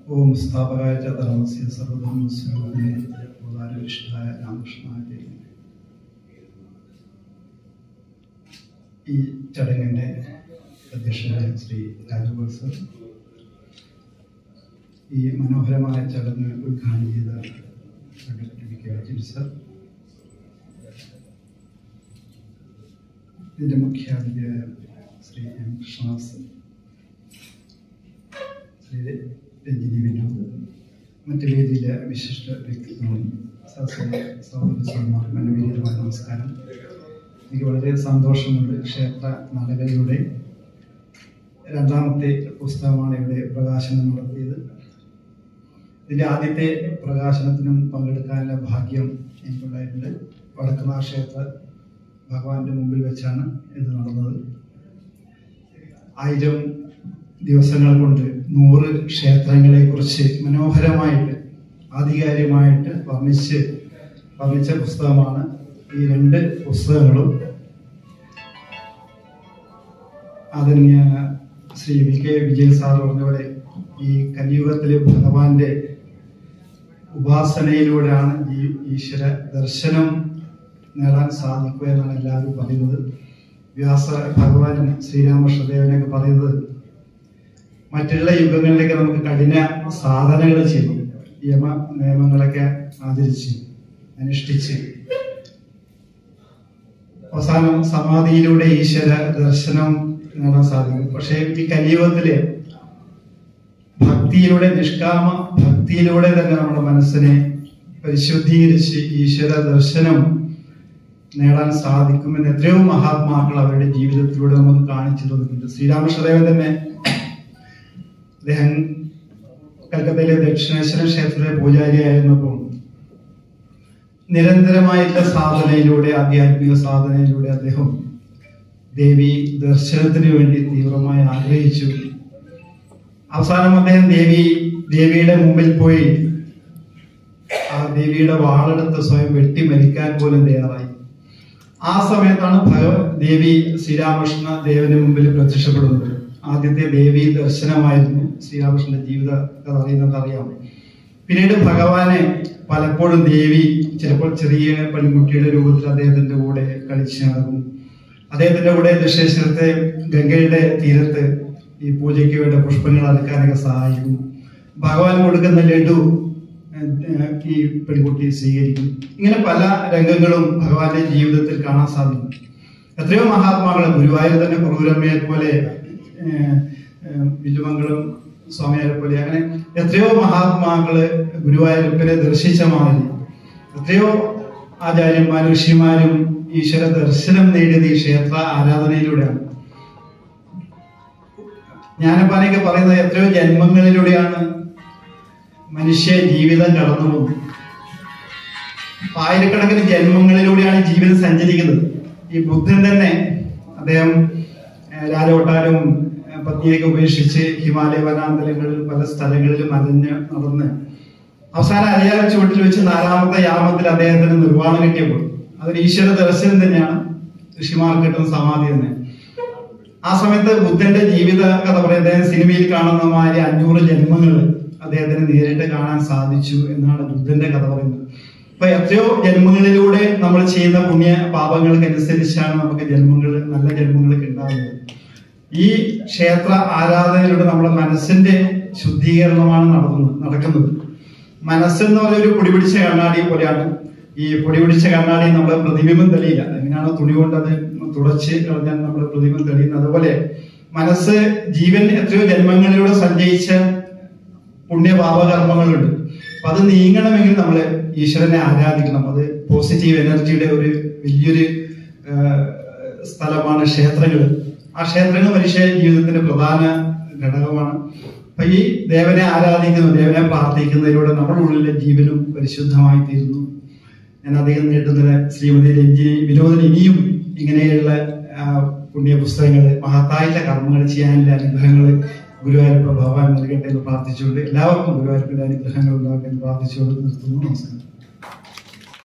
ഓം സ്ഥാപകായ ച ധർമ്മസ്യ സർവധർമ്മസ്യ വിഷ്ണായ രാമകൃഷ്ണായ ദേവി. ഈ ചടങ്ങിൻ്റെ അധ്യക്ഷനായ ശ്രീ രാജഗോപാൽ സർ ഈ മനോഹരമായ ചടങ്ങ് ഉദ്ഘാടനം ചെയ്ത secretary V K Ajith sir ഇതിൻ്റെ മുഖ്യാതിഥിയായ ശ്രീ എം കൃഷ്ണദാസ് ശ്രീ രഞ്ജിനി വിനോദ് മറ്റ് വേദിയിലെ വിശിഷ്ട വ്യക്തിത്വങ്ങളും സഹോദര സഹോദരന്മാരും അനുവീതമായ നമസ്കാരം എനിക്ക് വളരെ സന്തോഷമുണ്ട് ക്ഷേത്ര നാടകയുടെ രണ്ടാമത്തെ പുസ്തകമാണ് ഇവിടെ പ്രകാശനം നടത്തിയത് ഇതിൻ്റെ ആദ്യത്തെ പ്രകാശനത്തിനും പങ്കെടുക്കാനുള്ള ഭാഗ്യം എനിക്കുണ്ടായിട്ടുണ്ട് വടക്കുന്നാർ ക്ഷേത്ര ഭഗവാന്റെ മുമ്പിൽ വെച്ചാണ് ഇത് നടന്നത് ആയിരം ദിവസങ്ങൾ കൊണ്ട് നൂറ് ക്ഷേത്രങ്ങളെ കുറിച്ച് മനോഹരമായിട്ട് ആധികാരികമായിട്ട് വർണ്ണിച്ച് വർണ്ണിച്ച പുസ്തകമാണ് ഈ രണ്ട് പുസ്തകങ്ങളും ആദരണീയ Shri V K Vijayan sir പറഞ്ഞ പോലെ ഈ കലിയുഗത്തിലെ ഭഗവാന്റെ ഉപാസനയിലൂടെയാണ് ഈ ഈശ്വര ദർശനം നേടാൻ സാധിക്കുക എന്നാണ് എല്ലാവരും പറയുന്നത് വ്യാസ ഭഗവാനും ശ്രീരാമകൃഷ്ണദേവനൊക്കെ പറയുന്നത് മറ്റുള്ള യുഗങ്ങളിലേക്ക് നമുക്ക് കഠിന സാധനകൾ ചെയ്തു യമ നിയമങ്ങളൊക്കെ ആചരിച്ച് അനുഷ്ഠിച്ച് അവസാനം സമാധിയിലൂടെ ഈശ്വര ദർശനം നേടാൻ സാധിക്കും പക്ഷേ ഈ കലിയുഗത്തില് ഭക്തിയിലൂടെ നിഷ്കാമ ഭക്തിയിലൂടെ തന്നെ നമ്മുടെ മനസ്സിനെ പരിശുദ്ധീകരിച്ച് ഈശ്വര ദർശനം നേടാൻ സാധിക്കുമെന്ന് എത്രയോ മഹാത്മാക്കൾ അവരുടെ ജീവിതത്തിലൂടെ നമുക്ക് കാണിച്ചു തന്നിട്ടുണ്ട് ശ്രീരാമകൃഷ്ണദേവൻ തന്നെ അദ്ദേഹം കൽക്കത്തയിലെ ദക്ഷിണേശ്വര ക്ഷേത്രത്തിലെ പൂജാരിയായിരുന്നപ്പോൾ നിരന്തരമായിട്ടുള്ള സാധനയിലൂടെ ആധ്യാത്മിക സാധനയിലൂടെ അദ്ദേഹം ദേവി ദർശനത്തിന് വേണ്ടി തീവ്രമായി ആഗ്രഹിച്ചു അവസാനം അദ്ദേഹം ദേവി ദേവിയുടെ മുമ്പിൽ പോയി ആ ദേവിയുടെ വാളെടുത്ത് സ്വയം വെട്ടി മരിക്കാൻ പോലും തയ്യാറായി ആ സമയത്താണ് ഭഗവ ദേവി ശ്രീരാമകൃഷ്ണ ദേവന് മുമ്പിൽ പ്രത്യക്ഷപ്പെടുന്നത് ആദ്യത്തെ ദേവി ദർശനമായിരുന്നു ശ്രീരാമകൃഷ്ണന്റെ ജീവിത കഥ അറിയുന്നത് അറിയാം പിന്നീട് ഭഗവാനെ പലപ്പോഴും ദേവി ചിലപ്പോൾ ചെറിയ പെൺകുട്ടിയുടെ രൂപത്തിൽ അദ്ദേഹത്തിന്റെ കൂടെ കളിച്ചു നടക്കും അദ്ദേഹത്തിന്റെ കൂടെ ദശേശ്വരത്തെ ഗംഗയുടെ തീരത്ത് ഈ പൂജയ്ക്ക് വേണ്ട പുഷ്പങ്ങൾ അറുക്കാനൊക്കെ സഹായിക്കും ഭഗവാൻ കൊടുക്കുന്ന ലഡു ഏഹ്, ഈ പെൺകുട്ടി സ്വീകരിക്കും ഇങ്ങനെ പല രംഗങ്ങളും ഭഗവാന്റെ ജീവിതത്തിൽ കാണാൻ സാധിക്കും എത്രയോ മഹാത്മാക്കൾ ഗുരുവായൂർ തന്നെ ക്രൂരമ്മയെ പോലെ ഏഹ്, ഏഹ്, വില്ലുമംഗലം സ്വാമിയാരെ പോലെ അങ്ങനെ എത്രയോ മഹാത്മാക്കള് ഗുരുവായൂരപ്പനെ ദർശിച്ച മാതിരി എത്രയോ ആചാര്യന്മാരും ഋഷിമാരും ഈശ്വര ദർശനം നേടിയത് ഈ ക്ഷേത്ര ആരാധനയിലൂടെയാണ് ജ്ഞാനപ്പാനൊക്കെ പറയുന്നത് എത്രയോ ജന്മങ്ങളിലൂടെയാണ് മനുഷ്യ ജീവിതം കടന്നു പോകുന്നത് അപ്പൊ ആയിരക്കണക്കിന് ജന്മങ്ങളിലൂടെയാണ് ഈ ജീവിതം സഞ്ചരിക്കുന്നത് ഈ ബുദ്ധൻ തന്നെ അദ്ദേഹം ഏഹ്, രാജകൊട്ടാരം ഏഹ്, പത്നിയൊക്കെ ഉപേക്ഷിച്ച് ഹിമാലയ വനാന്തരങ്ങളിൽ പല സ്ഥലങ്ങളിലും അലഞ്ഞ് നടന്ന് അവസാനം അലിയാർ ചുവട്ടിൽ വെച്ച് നാലാമത്തെ യാമത്തിൽ അദ്ദേഹത്തിന് നിർവ്വാണം കിട്ടിയപ്പോൾ അതൊരു ഈശ്വര ദർശനം തന്നെയാണ് ഋഷിമാർക്ക് കിട്ടുന്ന സമാധി തന്നെ ആ സമയത്ത് ബുദ്ധന്റെ ജീവിത കഥ പറയുന്നത് അദ്ദേഹം സിനിമയിൽ കാണുന്ന മാതിരി അഞ്ഞൂറ് ജന്മങ്ങൾ അദ്ദേഹത്തിന് നേരിട്ട് കാണാൻ സാധിച്ചു എന്നാണ് ബുദ്ധന്റെ കഥ പറയുന്നത് അപ്പൊ എത്രയോ ജന്മങ്ങളിലൂടെ നമ്മൾ ചെയ്യുന്ന പുണ്യ പാപങ്ങൾക്കനുസരിച്ചാണ് നമുക്ക് ജന്മങ്ങൾ നല്ല ജന്മങ്ങളൊക്കെ ഉണ്ടാകുന്നത് ഈ ക്ഷേത്ര ആരാധനയിലൂടെ നമ്മുടെ മനസ്സിന്റെ ശുദ്ധീകരണമാണ് നടന്നത് നടക്കുന്നത് മനസ്സെന്ന് പറഞ്ഞ ഒരു പൊടി പിടിച്ച കണ്ണാടി പോലെയാണ് ഈ പൊടി പിടിച്ച കണ്ണാടി നമ്മുടെ പ്രതിബിംബം തെളിയില്ല എങ്ങനെയാണ് തുണി കൊണ്ട് അത് തുടച്ച് കളഞ്ഞാൽ നമ്മുടെ പ്രതിബിംബം തെളിയുന്നത് അതുപോലെ മനസ്സ് ജീവൻ എത്രയോ ജന്മങ്ങളിലൂടെ സഞ്ചയിച്ച പുണ്യപാപകർമ്മങ്ങളുണ്ട് അപ്പൊ അത് നീങ്ങണമെങ്കിൽ നമ്മൾ ഈശ്വരനെ ആരാധിക്കണം അത് പോസിറ്റീവ് എനർജിയുടെ ഒരു വലിയൊരു ആ, സ്ഥലമാണ് ക്ഷേത്രങ്ങൾ ആ ക്ഷേത്രങ്ങൾ മനുഷ്യ ജീവിതത്തിന്റെ പ്രധാന ഘടകമാണ് അപ്പൊ ഈ ദേവനെ ആരാധിക്കുന്നു ദേവനെ പ്രാർത്ഥിക്കുന്നതിലൂടെ നമ്മുടെ ഉള്ളിലെ ജീവനും പരിശുദ്ധമായി തീരുന്നു ഞാൻ അധികം നീട്ടുന്നില്ല ശ്രീമതി രഞ്ജിനി വിനോദിനി ഇനിയും ഇങ്ങനെയുള്ള ആ, പുണ്യ പുസ്തകങ്ങൾ മഹത്തായിട്ടുള്ള കർമ്മങ്ങൾ ചെയ്യാനുള്ള അനുഗ്രഹങ്ങൾ ഗുരുവായൂരപ്പ ഭഗവാൻ നൽകട്ടെ എന്ന് പ്രാർത്ഥിച്ചുകൊണ്ട് എല്ലാവർക്കും ഗുരുവായൂരപ്പിന്റെ അനുഗ്രഹങ്ങൾ ഉണ്ടാകട്ടെ എന്ന് പ്രാർത്ഥിച്ചുകൊണ്ട് നിർത്തുന്നു നമസ്കാരം